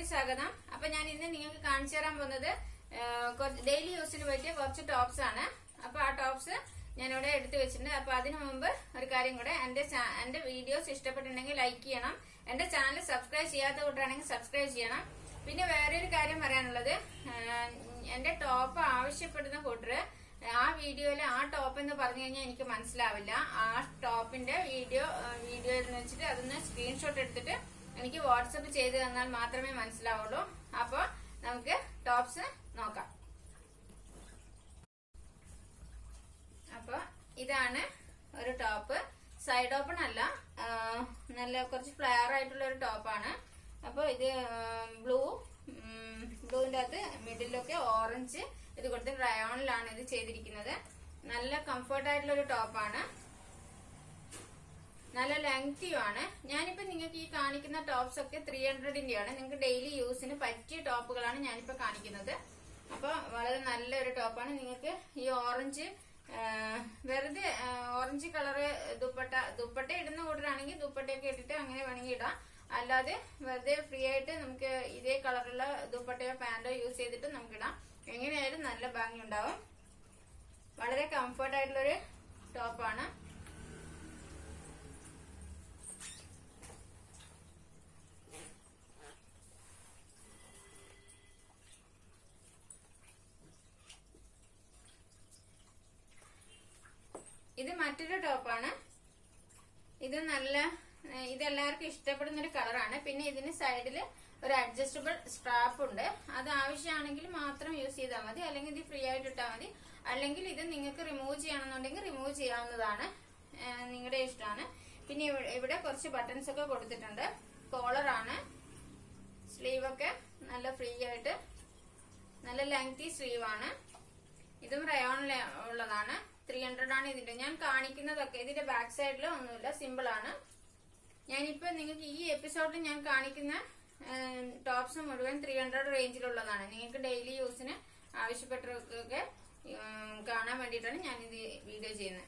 വീഡിയോയിലേക്ക് സ്വാഗതം അപ്പൊ ഞാൻ ഇന്ന് നിങ്ങൾക്ക് കാണിച്ചു തരാൻ പോകുന്നത് ഡെയിലി യൂസിന് പറ്റിയ കുറച്ച് ടോപ്സ് ആണ് അപ്പൊ ആ ടോപ്സ് ഞാനിവിടെ എടുത്തു വെച്ചിട്ടുണ്ട് അപ്പൊ അതിനു മുമ്പ് ഒരു കാര്യം കൂടെ എന്റെ ചാ- എന്റെ വീഡിയോസ് ഇഷ്ടപ്പെട്ടിട്ടുണ്ടെങ്കിൽ ലൈക്ക് ചെയ്യണം എന്റെ ചാനൽ സബ്സ്ക്രൈബ് ചെയ്യാത്ത കൂട്ടാണെങ്കിൽ സബ്സ്ക്രൈബ് ചെയ്യണം പിന്നെ വേറെ ഒരു കാര്യം പറയാനുള്ളത് ആ, എന്റെ ടോപ്പ് ആവശ്യപ്പെടുന്ന കൂട്ടര് ആ വീഡിയോയിൽ ആ ടോപ്പ് എന്ന് പറഞ്ഞു കഴിഞ്ഞാൽ എനിക്ക് മനസ്സിലാവില്ല ആ ടോപ്പിന്റെ വീഡിയോ വീഡിയോ എന്ന് വെച്ചിട്ട് അതൊന്ന് സ്ക്രീൻഷോട്ട് എടുത്തിട്ട് എനിക്ക് വാട്സപ്പ് ചെയ്ത് തന്നാൽ മാത്രമേ മനസ്സിലാവുള്ളൂ അപ്പൊ നമുക്ക് ടോപ്സ് നോക്കാം അപ്പൊ ഇതാണ് ഒരു ടോപ്പ് സൈഡ് ഓപ്പൺ അല്ല ആ, നല്ല കുറച്ച് ഫ്ലയർ ആയിട്ടുള്ള ഒരു ടോപ്പാണ് അപ്പൊ ഇത് ബ്ലൂ ബ്ലൂവിന്റെ അകത്ത് മിഡിലൊക്കെ ഓറഞ്ച് ഇത് കൊടുത്ത് റയോണിലാണ് ഇത് ചെയ്തിരിക്കുന്നത് നല്ല കംഫർട്ട് ആയിട്ടുള്ള ഒരു ടോപ്പാണ് നല്ല ലെങ്തിയും ആണ് ഞാനിപ്പോ നിങ്ങൾക്ക് ഈ കാണിക്കുന്ന ടോപ്സ് ഒക്കെ ത്രീ ഹൺഡ്രഡിന്റെ ആണ് നിങ്ങൾക്ക് ഡെയിലി യൂസിന് പറ്റിയ ടോപ്പുകളാണ് ഞാനിപ്പോ കാണിക്കുന്നത് അപ്പൊ വളരെ നല്ലൊരു ടോപ്പാണ് നിങ്ങൾക്ക് ഈ ഓറഞ്ച് ആ, വെറുതെ ആ, ഓറഞ്ച് കളറ് ദുപ്പട്ട ദുപ്പട്ട ഇടുന്ന കൂട്ടരാണെങ്കിൽ ദുപ്പട്ടയൊക്കെ ഇട്ടിട്ട് അങ്ങനെ വേണമെങ്കിൽ ഇടാം അല്ലാതെ വെറുതെ ഫ്രീ ആയിട്ട് നമുക്ക് ഇതേ കളറുള്ള ദുപ്പട്ടയോ പാന്റോ യൂസ് ചെയ്തിട്ട് നമുക്ക് ഇടാം എങ്ങനെയായാലും നല്ല ഭംഗി ഉണ്ടാവും വളരെ കംഫർട്ട് ആയിട്ടുള്ളൊരു ടോപ്പാണ് ഇത് മറ്റൊരു ടോപ്പാണ് ഇത് നല്ല ഏഹ് ഇത് എല്ലാവർക്കും ഇഷ്ടപ്പെടുന്ന ഒരു കളറാണ് പിന്നെ ഇതിന് സൈഡിൽ ഒരു അഡ്ജസ്റ്റബിൾ സ്ട്രാപ്പ് ഉണ്ട് അത് ആവശ്യമാണെങ്കിൽ മാത്രം യൂസ് ചെയ്താൽ മതി അല്ലെങ്കിൽ ഇത് ഫ്രീ ആയിട്ട് ഇട്ടാൽ മതി അല്ലെങ്കിൽ ഇത് നിങ്ങൾക്ക് റിമൂവ് ചെയ്യണമെന്നുണ്ടെങ്കിൽ റിമൂവ് ചെയ്യാവുന്നതാണ് ഏഹ് നിങ്ങളുടെ ഇഷ്ടമാണ് പിന്നെ ഇവ- ഇവിടെ കുറച്ച് ബട്ടൺസ് ഒക്കെ കൊടുത്തിട്ടുണ്ട് കോളറാണ് സ്ലീവ് ഒക്കെ നല്ല ഫ്രീ ആയിട്ട് നല്ല ലെങ്തി സ്ലീവ് ആണ് ഇതും റയോണിൽ ഉള്ളതാണ് ത്രീ ഹൺഡ്രഡ് ആണ് ഇതിന്റെ ഞാൻ കാണിക്കുന്നതൊക്കെ ഇതിന്റെ ബാക്ക് സൈഡിൽ ഒന്നുമില്ല സിമ്പിൾ ആണ് ഞാനിപ്പോ നിങ്ങൾക്ക് ഈ എപ്പിസോഡിൽ ഞാൻ കാണിക്കുന്ന ടോപ്സ് മുഴുവൻ ത്രീ ഹൺഡ്രഡ് റേഞ്ചിലുള്ളതാണ് നിങ്ങൾക്ക് ഡെയിലി യൂസിന് ആവശ്യപ്പെട്ടവർക്കൊക്കെ ഉം, കാണാൻ വേണ്ടിയിട്ടാണ് ഞാൻ ഇത് വീഡിയോ ചെയ്യുന്നത്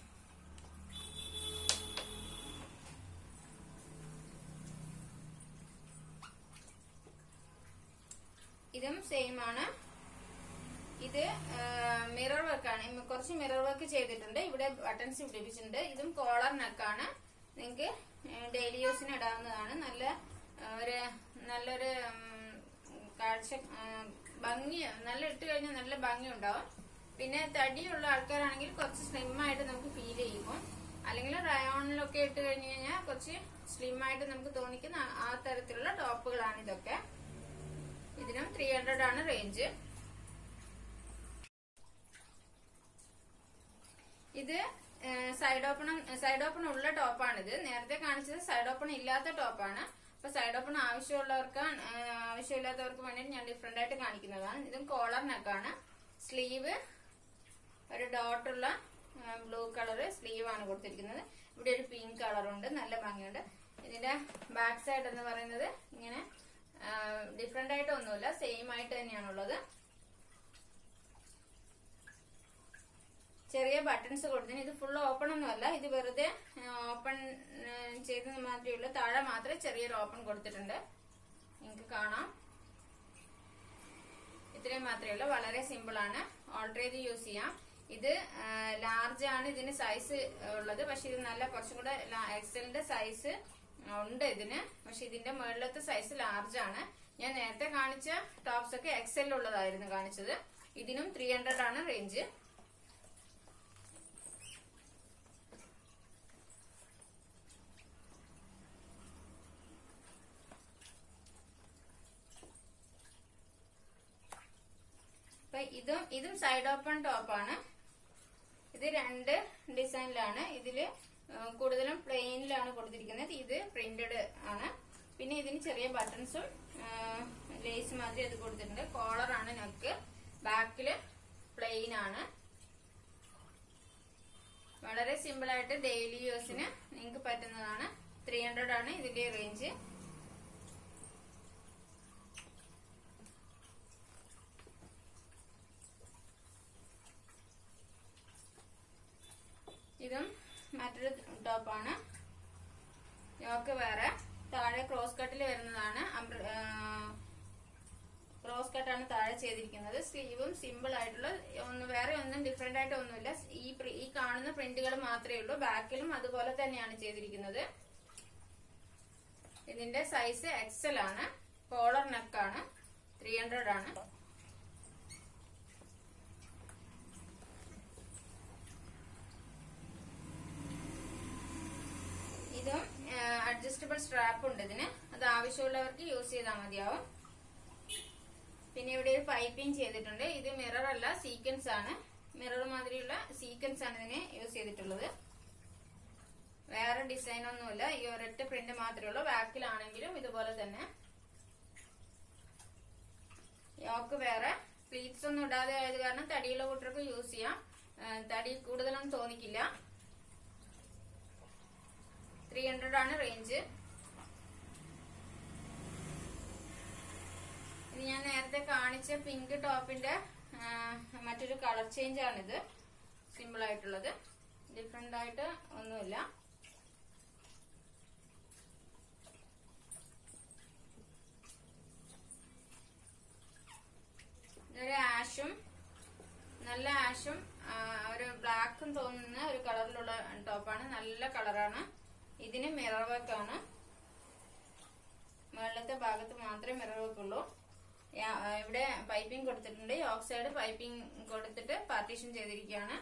ഇതും സെയിം ആണ് ഇത് മിറർ വർക്കാണ് കുറച്ച് മിറർ വർക്ക് ചെയ്തിട്ടുണ്ട് ഇവിടെ ബട്ടൺസ് പിടിപ്പിച്ചിട്ടുണ്ട് ഇതും കോളർ നെക്കാണ് നിങ്ങൾക്ക് ഡെയിലി യൂസിന് ഇടാവുന്നതാണ് നല്ല ആ, ഒരു നല്ലൊരു ഉം, കാഴ്ച ആ, ഭംഗി നല്ല ഇട്ട് കഴിഞ്ഞാൽ നല്ല ഭംഗി ഉണ്ടാവും പിന്നെ തടിയുള്ള ആൾക്കാരാണെങ്കിൽ കുറച്ച് സ്ലിം ആയിട്ട് നമുക്ക് ഫീൽ ചെയ്യും അല്ലെങ്കിൽ റയോണിലൊക്കെ ഇട്ട് കഴിഞ്ഞു കഴിഞ്ഞാൽ കുറച്ച് സ്ലിം ആയിട്ട് നമുക്ക് തോന്നിക്കുന്ന ആ- ആ തരത്തിലുള്ള ടോപ്പുകളാണ് ഇതൊക്കെ ഇതിനും ത്രീ ഹൺഡ്രഡ് ആണ് റേഞ്ച് ഇത് സൈഡ് ഓപ്പൺ സൈഡ് ഓപ്പൺ ഉള്ള ടോപ്പാണിത് നേരത്തെ കാണിച്ചത് സൈഡ് ഓപ്പൺ ഇല്ലാത്ത ടോപ്പാണ് അപ്പൊ സൈഡ് ഓപ്പൺ ആവശ്യമുള്ളവർക്ക് ആ, ആവശ്യമില്ലാത്തവർക്ക് വേണ്ടി ഞാൻ ഡിഫറെന്റ് ആയിട്ട് കാണിക്കുന്നതാണ് ഇതും കോളർ നെക്കാണ് സ്ലീവ് ഒരു ഡോട്ടുള്ള ബ്ലൂ കളർ സ്ലീവ് ആണ് കൊടുത്തിരിക്കുന്നത് ഇവിടെ ഒരു പിങ്ക് കളറുണ്ട് നല്ല ഭംഗിയുണ്ട് ഇതിന്റെ ബാക്ക് സൈഡ് എന്ന് പറയുന്നത് ഇങ്ങനെ ഡിഫറെന്റ് ആയിട്ട് ഒന്നുമില്ല സെയിം ആയിട്ട് തന്നെയാണുള്ളത് ചെറിയ ബട്ടൺസ് കൊടുത്തിന് ഇത് ഫുൾ ഓപ്പൺ ഒന്നുമല്ല ഇത് വെറുതെ ഓപ്പൺ ചെയ്തത് മാത്രമേ ഉള്ളൂ താഴെ മാത്രമേ ചെറിയൊരു ഓപ്പൺ കൊടുത്തിട്ടുണ്ട് നിങ്ങൾക്ക് കാണാം ഇത്രയും മാത്രമേ ഉള്ളൂ വളരെ സിമ്പിൾ ആണ് ഓൾട്ടർ ചെയ്ത് യൂസ് ചെയ്യാം ഇത് ലാർജ് ആണ് ഇതിന് സൈസ് ഉള്ളത് പക്ഷെ ഇത് നല്ല കുറച്ചും കൂടെ എക്സലിന്റെ സൈസ് ഉണ്ട് ഇതിന് പക്ഷെ ഇതിന്റെ മുകളിലത്തെ സൈസ് ലാർജ് ആണ് ഞാൻ നേരത്തെ കാണിച്ച ടോപ്സ് ഒക്കെ എക്സൽ ഉള്ളതായിരുന്നു കാണിച്ചത് ഇതിനും ത്രീ ഹൺഡ്രഡ് ആണ് റേഞ്ച് അപ്പൊ ഇതും ഇതും സൈഡ് ഓപ്പൺ ടോപ്പാണ് ഇത് രണ്ട് ഡിസൈനിലാണ് ഇതില് ആ, കൂടുതലും പ്ലെയിനിലാണ് കൊടുത്തിരിക്കുന്നത് ഇത് പ്രിന്റഡ് ആണ് പിന്നെ ഇതിന് ചെറിയ ബട്ടൺസും ലേസ് മാതിരി അത് കൊടുത്തിട്ടുണ്ട് കോളർ ആണ് നെക്ക് ബാക്കില് പ്ലെയിൻ ആണ് വളരെ സിമ്പിൾ ആയിട്ട് ഡെയിലി യൂസിന് നിങ്ങൾക്ക് പറ്റുന്നതാണ് ത്രീ ഹൺഡ്രഡ് ആണ് ഇതിന്റെ റേഞ്ച് ഇതും മറ്റൊരു ടോപ്പാണ് യോക്ക് വേറെ താഴെ ക്രോസ് കട്ടിൽ വരുന്നതാണ് ക്രോസ് കട്ടാണ് താഴെ ചെയ്തിരിക്കുന്നത് സ്ലീവും സിമ്പിൾ ആയിട്ടുള്ള ഒന്ന് വേറെ ഒന്നും ഡിഫറെന്റ് ആയിട്ട് ഒന്നുമില്ല ഈ പ്രി- ഈ കാണുന്ന പ്രിന്റുകൾ മാത്രമേ ഉള്ളൂ ബാക്കിലും അതുപോലെ തന്നെയാണ് ചെയ്തിരിക്കുന്നത് ഇതിന്റെ സൈസ് എക്സൽ ആണ് കോളർ നെക്കാണ് ത്രീ ഹൺഡ്രഡ് ആണ് ഇതും അഡ്ജസ്റ്റബിൾ സ്ട്രാപ്പ് ഉണ്ട് ഇതിന് അത് ആവശ്യമുള്ളവർക്ക് യൂസ് ചെയ്താൽ മതിയാവും പിന്നെ ഇവിടെ ഒരു പൈപ്പിംഗ് ചെയ്തിട്ടുണ്ട് ഇത് മിറർ അല്ല സീക്വൻസ് ആണ് മിറർ മാതിരിയുള്ള സീക്വൻസ് ആണ് ഇതിന് യൂസ് ചെയ്തിട്ടുള്ളത് വേറെ ഡിസൈൻ ഒന്നുമില്ല ഈ ഒരൊറ്റ പ്രിന്റ് മാത്രമേ ഉള്ളൂ ബാക്കിലാണെങ്കിലും ഇതുപോലെ തന്നെ യോക്ക് വേറെ പ്ലീറ്റ്സ് ഒന്നും ഇടാതെ ആയത് കാരണം തടിയുള്ള കൂട്ടർക്ക് യൂസ് ചെയ്യാം ആ, തടി കൂടുതലൊന്നും തോന്നിക്കില്ല ത്രീ ഹൺഡ്രഡ് ആണ് റേഞ്ച് ഇത് ഞാൻ നേരത്തെ കാണിച്ച പിങ്ക് ടോപ്പിന്റെ ആ, മറ്റൊരു കളർ ചേഞ്ച് ആണിത് സിമ്പിൾ ആയിട്ടുള്ളത് ഡിഫറെന്റ് ആയിട്ട് ഒന്നുമില്ല ഇതൊരു ആഷും നല്ല ആഷും ആ, ഒരു ബ്ലാക്കും തോന്നുന്ന ഒരു കളറിലുള്ള ടോപ്പാണ് നല്ല കളറാണ് ഇതിന് മിറർ വർക്ക് ആണ് മുകളിലത്തെ ഭാഗത്ത് മാത്രമേ മിറർ വർക്ക് ഉള്ളൂ യാ- ആ, ഇവിടെ പൈപ്പിംഗ് കൊടുത്തിട്ടുണ്ട് യോക്ക് സൈഡ് പൈപ്പിംഗ് കൊടുത്തിട്ട് പാർട്ടീഷൻ ചെയ്തിരിക്കുകയാണ്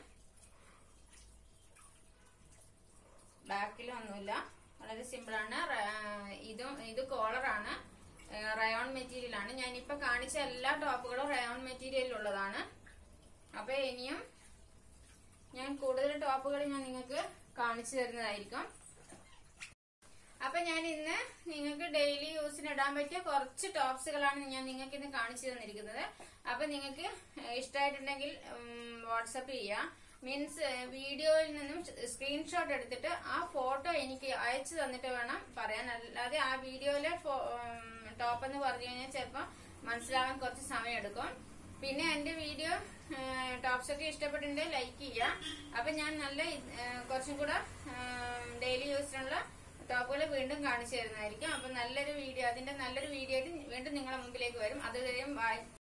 ബാക്കിലും ഒന്നുമില്ല വളരെ സിമ്പിൾ ആണ് റ- ഇതും ഇത് കോളറാണ് റയോൺ മെറ്റീരിയൽ ആണ് ഞാനിപ്പോ കാണിച്ച എല്ലാ ടോപ്പുകളും റയോൺ മെറ്റീരിയലിലുള്ളതാണ് അപ്പൊ ഇനിയും ഞാൻ കൂടുതൽ ടോപ്പുകൾ ഞാൻ നിങ്ങൾക്ക് കാണിച്ചു തരുന്നതായിരിക്കും അപ്പൊ ഞാൻ ഇന്ന് നിങ്ങൾക്ക് ഡെയിലി യൂസിന് ഇടാൻ പറ്റിയ കുറച്ച് ടോപ്സുകളാണ് ഞാൻ നിങ്ങൾക്ക് ഇന്ന് കാണിച്ചു തന്നിരിക്കുന്നത് അപ്പൊ നിങ്ങൾക്ക് ഇഷ്ടമായിട്ടുണ്ടെങ്കിൽ വാട്സപ്പ് ചെയ്യാം മീൻസ് വീഡിയോയിൽ നിന്നും സ്ക്രീൻഷോട്ട് എടുത്തിട്ട് ആ ഫോട്ടോ എനിക്ക് അയച്ചു തന്നിട്ട് വേണം പറയാൻ അല്ലാതെ ആ വീഡിയോയിലെ ടോപ്പ് എന്ന് പറഞ്ഞു കഴിഞ്ഞാൽ ചിലപ്പോൾ മനസ്സിലാവാൻ കുറച്ച് സമയം എടുക്കും പിന്നെ എന്റെ വീഡിയോ ടോപ്സ് ഒക്കെ ഇഷ്ടപ്പെട്ടിട്ടുണ്ടെങ്കിൽ ലൈക്ക് ചെയ്യാം അപ്പൊ ഞാൻ നല്ല ഇത്, ഏ, കുറച്ചും കൂടെ ഡെയിലി യൂസിനുള്ള ടോപ്പുകൾ വീണ്ടും കാണിച്ചു തരുന്നതായിരിക്കും അപ്പൊ നല്ലൊരു വീഡിയോ അതിന്റെ നല്ലൊരു വീഡിയോ ആയിട്ട് വീണ്ടും നിങ്ങളുടെ മുമ്പിലേക്ക് വരും അതുവരെയും ബൈ